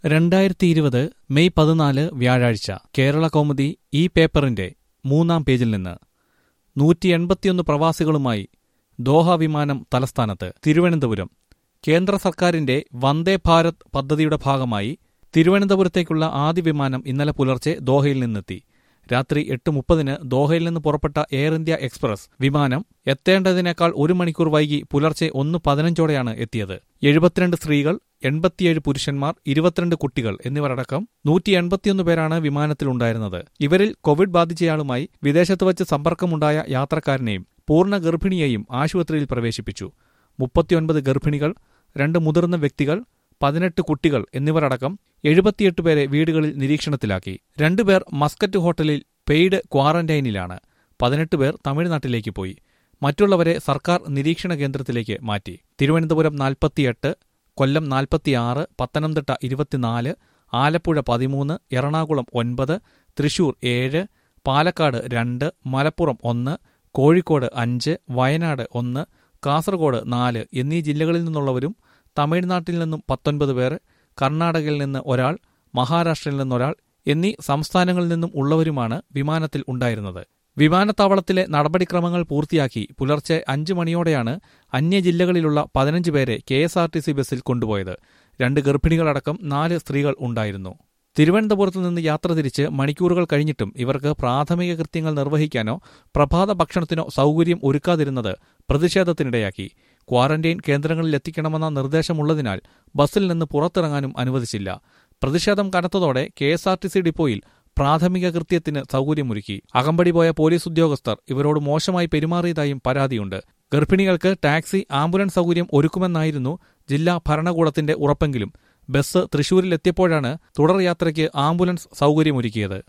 രണ്ടായിരത്തി ഇരുപത് മെയ് പതിനാല് വ്യാഴാഴ്ച കേരള കൗമുദി ഈ പേപ്പറിന്റെ മൂന്നാം പേജിൽ നിന്ന് നൂറ്റി എൺപത്തിയൊന്ന് പ്രവാസികളുമായി ദോഹ വിമാനം തലസ്ഥാനത്ത് തിരുവനന്തപുരം കേന്ദ്ര സർക്കാരിന്റെ വന്ദേ ഭാരത് പദ്ധതിയുടെ ഭാഗമായി തിരുവനന്തപുരത്തേക്കുള്ള ആദ്യ വിമാനം ഇന്നലെ പുലർച്ചെ ദോഹയിൽ നിന്നെത്തി രാത്രി എട്ട് മുപ്പതിന് ദോഹയിൽ നിന്ന് പുറപ്പെട്ട എയർ ഇന്ത്യ എക്സ്പ്രസ് വിമാനം എത്തേണ്ടതിനേക്കാൾ ഒരു മണിക്കൂർ വൈകി പുലർച്ചെ ഒന്ന് പതിനഞ്ചോടെയാണ് എത്തിയത് എഴുപത്തിരണ്ട് സ്ത്രീകൾ എൺപത്തിയേഴ് പുരുഷന്മാർ ഇരുപത്തിരണ്ട് കുട്ടികൾ എന്നിവരടക്കം നൂറ്റി എൺപത്തിയൊന്ന് പേരാണ് വിമാനത്തിലുണ്ടായിരുന്നത് ഇവരിൽ കോവിഡ് ബാധിച്ചയാളുമായി വിദേശത്ത് വച്ച് സമ്പർക്കമുണ്ടായ യാത്രക്കാരനെയും പൂർണ്ണ ഗർഭിണിയെയും ആശുപത്രിയിൽ പ്രവേശിപ്പിച്ചു മുപ്പത്തിയൊൻപത് ഗർഭിണികൾ രണ്ട് മുതിർന്ന വ്യക്തികൾ പതിനെട്ട് കുട്ടികൾ എന്നിവരടക്കം എഴുപത്തിയെട്ട് പേരെ വീടുകളിൽ നിരീക്ഷണത്തിലാക്കി രണ്ടുപേർ മസ്കറ്റ് ഹോട്ടലിൽ പെയ്ഡ് ക്വാറന്റൈനിലാണ് പതിനെട്ട് പേർ തമിഴ്നാട്ടിലേക്ക് പോയി മറ്റുള്ളവരെ സർക്കാർ നിരീക്ഷണ കേന്ദ്രത്തിലേക്ക് മാറ്റി തിരുവനന്തപുരം നാൽപ്പത്തിയെട്ട് കൊല്ലം നാൽപ്പത്തിയാറ് പത്തനംതിട്ട ഇരുപത്തിനാല് ആലപ്പുഴ പതിമൂന്ന് എറണാകുളം ഒൻപത് തൃശൂർ ഏഴ് പാലക്കാട് രണ്ട് മലപ്പുറം ഒന്ന് കോഴിക്കോട് അഞ്ച് വയനാട് ഒന്ന് കാസർഗോഡ് നാല് എന്നീ ജില്ലകളിൽ നിന്നുള്ളവരും തമിഴ്നാട്ടിൽ നിന്നും പത്തൊൻപത് പേർ കർണാടകയിൽ നിന്ന് ഒരാൾ മഹാരാഷ്ട്രയിൽ നിന്നൊരാൾ എന്നീ സംസ്ഥാനങ്ങളിൽ നിന്നും ഉള്ളവരുമാണ് വിമാനത്തിൽ ഉണ്ടായിരുന്നത് വിമാനത്താവളത്തിലെ നടപടിക്രമങ്ങൾ പൂർത്തിയാക്കി പുലർച്ചെ അഞ്ചു മണിയോടെയാണ് അന്യജില്ലകളിലുള്ള പതിനഞ്ച് പേരെ K S R T C ബസ്സിൽ കൊണ്ടുപോയത് രണ്ട് ഗർഭിണികളടക്കം നാല് സ്ത്രീകൾ ഉണ്ടായിരുന്നു തിരുവനന്തപുരത്ത് നിന്ന് യാത്ര തിരിച്ച് മണിക്കൂറുകൾ കഴിഞ്ഞിട്ടും ഇവർക്ക് പ്രാഥമിക കൃത്യങ്ങൾ നിർവഹിക്കാനോ പ്രഭാത ഭക്ഷണത്തിനോ സൗകര്യം ഒരുക്കാതിരുന്നത് പ്രതിഷേധത്തിനിടയാക്കി ക്വാറന്റൈൻ കേന്ദ്രങ്ങളിൽ എത്തിക്കണമെന്ന നിർദ്ദേശമുള്ളതിനാൽ ബസ്സിൽ നിന്ന് പുറത്തിറങ്ങാനും അനുവദിച്ചില്ല പ്രതിഷേധം കനത്തതോടെ K S R T C ഡിപ്പോയിൽ പ്രാഥമിക കൃത്യത്തിന് സൗകര്യമൊരുക്കി അകമ്പടി പോയ പോലീസ് ഉദ്യോഗസ്ഥർ ഇവരോട് മോശമായി പെരുമാറിയതായും പരാതിയുണ്ട് ഗർഭിണികൾക്ക് ടാക്സി ആംബുലൻസ് സൗകര്യം ഒരുക്കുമെന്നായിരുന്നു ജില്ലാ ഭരണകൂടത്തിന്റെ ഉറപ്പെങ്കിലും ബസ് തൃശൂരിലെത്തിയപ്പോഴാണ് തുടർ യാത്രയ്ക്ക് ആംബുലൻസ് സൗകര്യമൊരുക്കിയത്